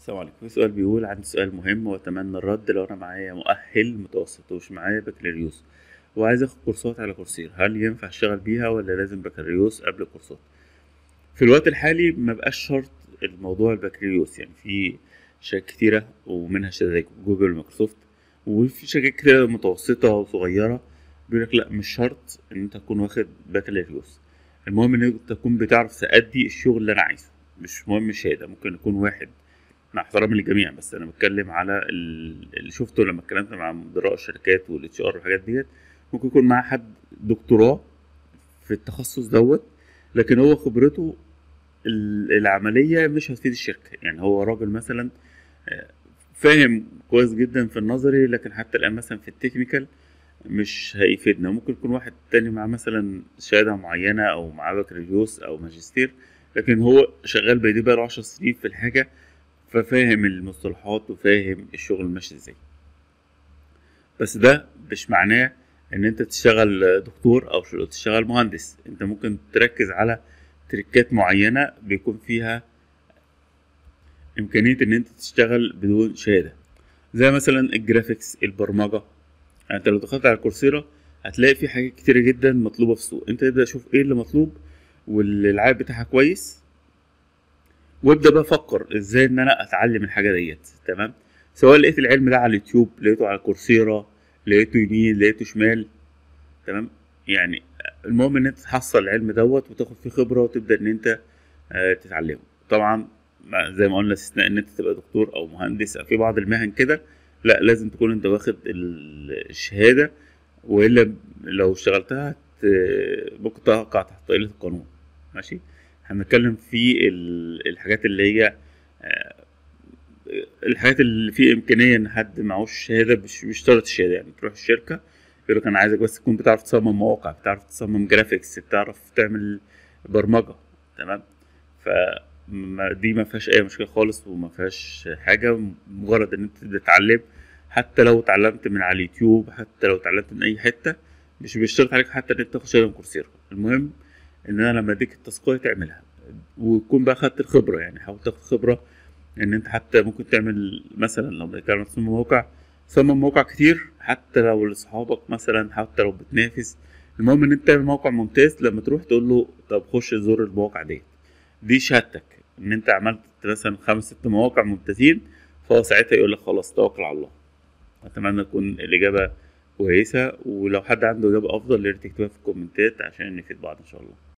السلام عليكم في سؤال بيقول عندي سؤال مهم واتمنى الرد لو انا معايا مؤهل متوسط ومش معايا بكالوريوس وعايز اخد كورسات على كورسير هل ينفع اشتغل بيها ولا لازم بكالوريوس قبل كورسات في الوقت الحالي ما بقاش شرط الموضوع البكالوريوس يعني في شركات كتيرة ومنها شركات زي جوجل ومايكروسوفت وفي شركات كتيرة متوسطة وصغيرة بيقولك لأ مش شرط إن أنت تكون واخد بكالوريوس المهم إن أنت تكون بتعرف تأدي الشغل اللي أنا عايزه مش مهم الشهادة ممكن يكون واحد مع احترامي للجميع بس انا بتكلم على ال- اللي شفته لما اتكلمت مع مدراء الشركات والاتش ار والحاجات ديت ممكن يكون معاه حد دكتوراه في التخصص دوت لكن هو خبرته ال- العمليه مش هتفيد الشركه يعني هو راجل مثلا آه، فاهم كويس جدا في النظري لكن حتى الان مثلا في التكنيكال مش هيفيدنا ممكن يكون واحد تاني معاه مثلا شهاده معينه او معاه بكالوريوس او ماجستير لكن هو شغال بايديه بقاله 10 سنين في الحاجه ففاهم المصطلحات وفاهم الشغل ماشي ازاي بس ده مش معناه ان انت تشتغل دكتور او ش- تشتغل مهندس انت ممكن تركز على تريكات معينة بيكون فيها امكانية ان انت تشتغل بدون شهادة زي مثلا الجرافيكس البرمجة يعني انت لو دخلت على كورسيرا هتلاقي في حاجات كتيرة جدا مطلوبة في السوق انت تبدأ شوف ايه اللي مطلوب والعائد بتاعها كويس وابدا بقى افكر ازاي ان انا اتعلم الحاجه ديت تمام سواء لقيت العلم ده على اليوتيوب لقيته على كورسيرا لقيته يمين لقيته شمال تمام يعني المهم ان انت تحصل العلم دوت وتاخد فيه خبره وتبدا ان انت آه، تتعلمه طبعا مع- زي ما قلنا استثناء ان انت تبقى دكتور او مهندس او في بعض المهن كده لا لازم تكون انت واخد ال- الشهاده والا لو اشتغلتها ت- ممكن تقع تحت طائله القانون ماشي هنتكلم في ال- الحاجات اللي هي آه، الحاجات اللي في امكانيه ان حد معهوش شهاده مش بيشترط الشهاده يعني تروح الشركه يقول لك انا عايزك بس تكون بتعرف تصمم مواقع بتعرف تصمم جرافيكس بتعرف تعمل برمجه تمام فدي ما فيهاش اي مشكله خالص وما فيهاش حاجه مجرد ان انت تبدا تتعلم حتى لو اتعلمت من على اليوتيوب حتى لو اتعلمت من اي حته مش بيشترط عليك حتى ان انت تاخد شهاده من كورسيرا المهم ان انا لما اديك التاسكايه تعملها وتكون بقى خدت الخبره يعني حاول تاخد خبره ان انت حتى ممكن تعمل مثلا لو بنتكلم عن تصميم موقع صمم موقع كتير حتى لو لاصحابك مثلا حتى لو بتنافس المهم ان انت تعمل موقع ممتاز لما تروح تقول له طب خش زور المواقع ديت دي شهادتك ان انت عملت مثلا خمس ست مواقع ممتازين فهو ساعتها يقول لك خلاص توكل على الله اتمنى تكون الاجابه كويسه ولو حد عنده اجابه افضل يا ريت تكتبها في الكومنتات عشان نفيد بعض ان شاء الله